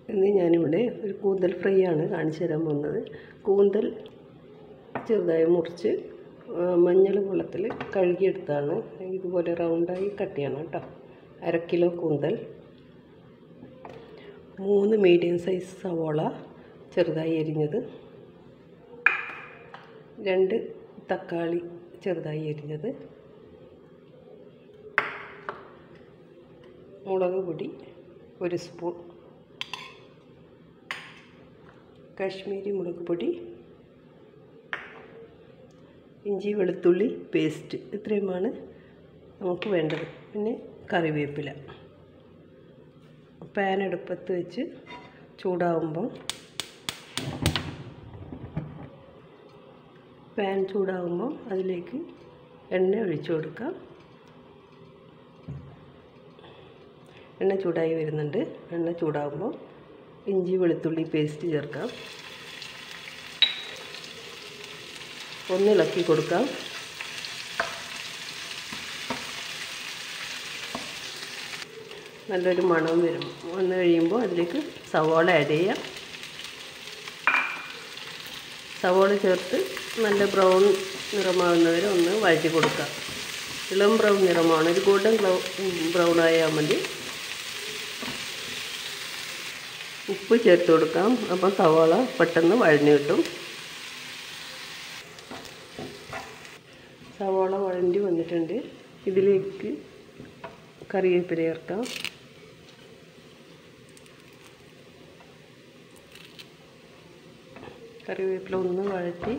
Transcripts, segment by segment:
ഇന്ന് ഞാനിവിടെ ഒരു കൂന്തൽ ഫ്രൈ ആണ് കാണിച്ചു തരാൻ പോകുന്നത് കൂന്തൽ ചെറുതായി മുറിച്ച് ആ, മഞ്ഞൾ വെള്ളത്തിൽ കഴുകിയെടുത്താണ് ഇതുപോലെ റൗണ്ടായി കട്ട് ചെയ്യണം കേട്ടോ അര കിലോ കൂന്തൽ മൂന്ന് മീഡിയം സൈസ് സവോള ചെറുതായി എരിഞ്ഞത് രണ്ട് തക്കാളി ചെറുതായി എരിഞ്ഞത് മുളക് പൊടി ഒരു സ്പൂൺ കാശ്മീരി മുളക് പൊടി ഇഞ്ചി വെളുത്തുള്ളി പേസ്റ്റ് ഇത്രയുമാണ് നമുക്ക് വേണ്ടത് പിന്നെ കറിവേപ്പില പാൻ അടുപ്പത്ത് വെച്ച് ചൂടാവുമ്പോൾ പാൻ ചൂടാവുമ്പോൾ അതിലേക്ക് എണ്ണ ഒഴിച്ചു കൊടുക്കാം എണ്ണ ചൂടായി വരുന്നുണ്ട് എണ്ണ ചൂടാകുമ്പോൾ ഇഞ്ചി വെളുത്തുള്ളി പേസ്റ്റ് ചേർക്കാം ഒന്ന് ഇളക്കി കൊടുക്കാം നല്ലൊരു മണം വരും വന്നു കഴിയുമ്പോൾ അതിലേക്ക് സവാള ആഡ് ചെയ്യാം സവാള ചേർത്ത് നല്ല ബ്രൗൺ നിറമാകുന്നവരെ ഒന്ന് വഴറ്റി കൊടുക്കാം ഇളം ബ്രൗൺ നിറമാണ് ഒരു ഗോൾഡൻ ബ്രൗൺ ആയാൽ മതി ഉപ്പ് ചേർത്ത് കൊടുക്കാം അപ്പം സവാള പെട്ടെന്ന് വഴഞ്ഞു കിട്ടും സവാള വഴണ്ടി വന്നിട്ടുണ്ട് ഇതിലേക്ക് കറിവേപ്പില ചേർക്കാം കറിവേപ്പില ഒന്ന് വഴറ്റി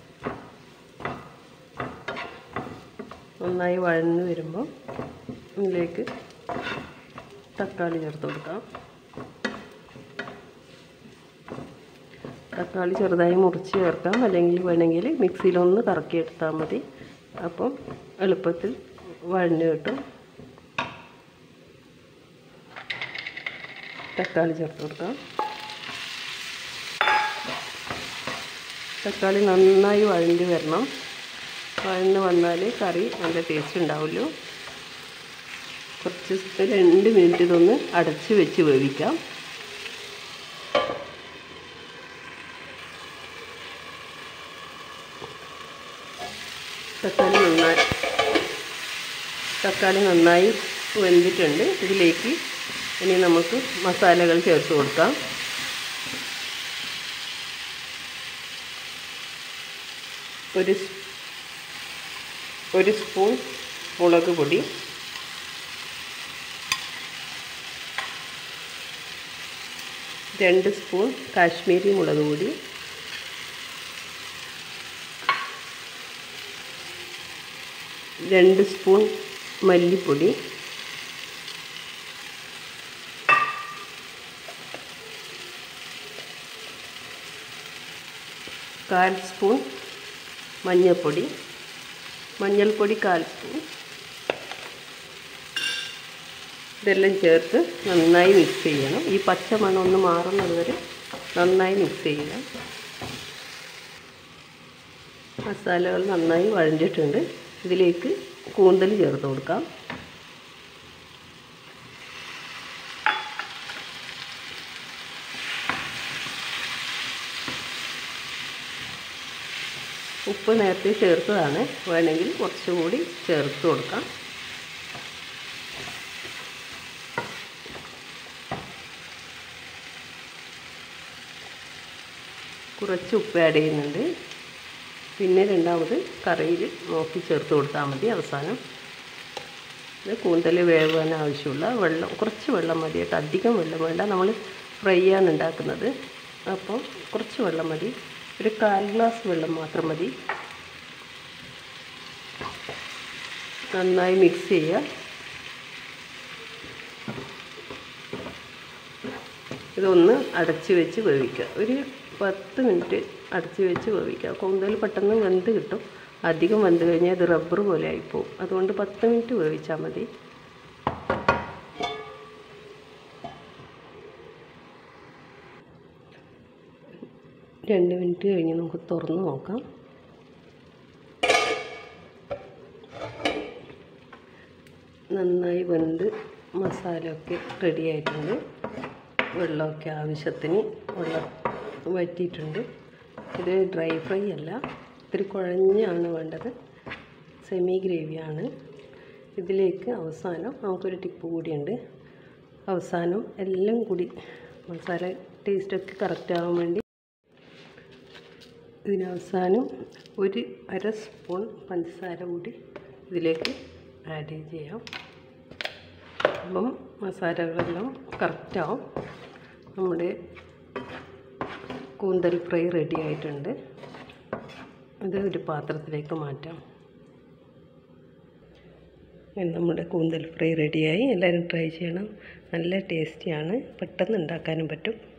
നന്നായി വഴന്ന് വരുമ്പോൾ ഇതിലേക്ക് തക്കാളി ചേർത്ത് കൊടുക്കാം തക്കാളി ചെറുതായി മുറിച്ച് ചേർക്കാം അല്ലെങ്കിൽ വേണമെങ്കിൽ മിക്സിയിലൊന്ന് കറക്കിയെടുത്താൽ മതി അപ്പം എളുപ്പത്തിൽ വഴഞ്ഞു കിട്ടും തക്കാളി ചേർത്ത് കൊടുക്കാം തക്കാളി നന്നായി വഴഞ്ഞ് വരണം വഴന്ന് വന്നാൽ കറി നല്ല ടേസ്റ്റ് ഉണ്ടാവുമല്ലോ കുറച്ച് രണ്ട് മിനിറ്റ് ഇതൊന്ന് അടച്ച് വെച്ച് വേവിക്കാം തക്കാളി നന്നായി തക്കാളി നന്നായി വെന്തിട്ടുണ്ട് ഇതിലേക്ക് ഇനി നമുക്ക് മസാലകൾ ചേർത്ത് കൊടുക്കാം ഒരു സ്- ഒരു സ്പൂൺ മുളക് പൊടി രണ്ട് സ്പൂൺ കാശ്മീരി മുളക് പൊടി രണ്ട് സ്പൂൺ മല്ലിപ്പൊടി കാൽ സ്പൂൺ മഞ്ഞൾപ്പൊടി മഞ്ഞൾപ്പൊടി കാൽ സ്പൂൺ ഇതെല്ലാം ചേർത്ത് നന്നായി മിക്സ് ചെയ്യണം ഈ പച്ച മണം ഒന്ന് മാറുന്നത് വരെ നന്നായി മിക്സ് ചെയ്യണം മസാലകൾ നന്നായി വഴഞ്ഞിട്ടുണ്ട് ഇതിലേക്ക് കൂന്തൽ ചേർത്ത് കൊടുക്കാം ഉപ്പ് നേരത്തെ ചേർത്തതാണ് വേണമെങ്കിൽ കുറച്ചുകൂടി ചേർത്ത് കൊടുക്കാം കുറച്ച് ഉപ്പ് ആഡ് ചെയ്യുന്നുണ്ട് പിന്നെ രണ്ടാമത് കറിയിൽ നോക്കി ചേർത്ത് കൊടുത്താൽ മതി അവസാനം ഇത് കൂന്തൽ വേവാൻ ആവശ്യമുള്ള വെള്ളം കുറച്ച് വെള്ളം മതി കേട്ടോ അധികം വെള്ളം വേണ്ട നമ്മൾ ഫ്രൈ ആണ് ഉണ്ടാക്കുന്നത് അപ്പോൾ കുറച്ച് വെള്ളം മതി ഒരു കാൽ ഗ്ലാസ് വെള്ളം മാത്രം മതി നന്നായി മിക്സ് ചെയ്യുക ഇതൊന്ന് അടച്ച് വെച്ച് വേവിക്കുക ഒരു പത്ത് മിനിറ്റ് അടച്ച് വെച്ച് വേവിക്കുക കൂന്തൽ പെട്ടെന്ന് വെന്ത് കിട്ടും അധികം വെന്ത് കഴിഞ്ഞാൽ ഇത് റബ്ബർ പോലെ ആയിപ്പോവും അതുകൊണ്ട് പത്ത് മിനിറ്റ് വേവിച്ചാൽ മതി രണ്ട് മിനിറ്റ് കഴിഞ്ഞ് നമുക്ക് തുറന്ന് നോക്കാം നന്നായി വെന്ത് മസാല ഒക്കെ റെഡി ആയിട്ടുണ്ട് വെള്ളമൊക്കെ ആവശ്യത്തിന് വെള്ളം വറ്റിയിട്ടുണ്ട് ഇത് ഡ്രൈ ഫ്രൈ അല്ല ഇത്തിരി കുഴഞ്ഞാണ് വേണ്ടത് സെമി ഗ്രേവിയാണ് ഇതിലേക്ക് അവസാനം നമുക്കൊരു ടിപ്പ് കൂടിയുണ്ട് അവസാനം എല്ലാം കൂടി മസാല ടേസ്റ്റൊക്കെ കറക്റ്റ് ആവാൻ വേണ്ടി ഇതിനവസാനം ഒരു അര സ്പൂൺ പഞ്ചസാര കൂടി ഇതിലേക്ക് ആഡ് ചെയ്യാം അപ്പം മസാലകളെല്ലാം കറക്റ്റാവും നമ്മുടെ കൂന്തൽ ഫ്രൈ റെഡി ആയിട്ടുണ്ട് ഇത് ഒരു പാത്രത്തിലേക്ക് മാറ്റാം അങ്ങനെ നമ്മുടെ കൂന്തൽ ഫ്രൈ റെഡിയായി എല്ലാവരും ട്രൈ ചെയ്യണം നല്ല ടേസ്റ്റിയാണ് പെട്ടെന്ന് ഉണ്ടാക്കാനും പറ്റും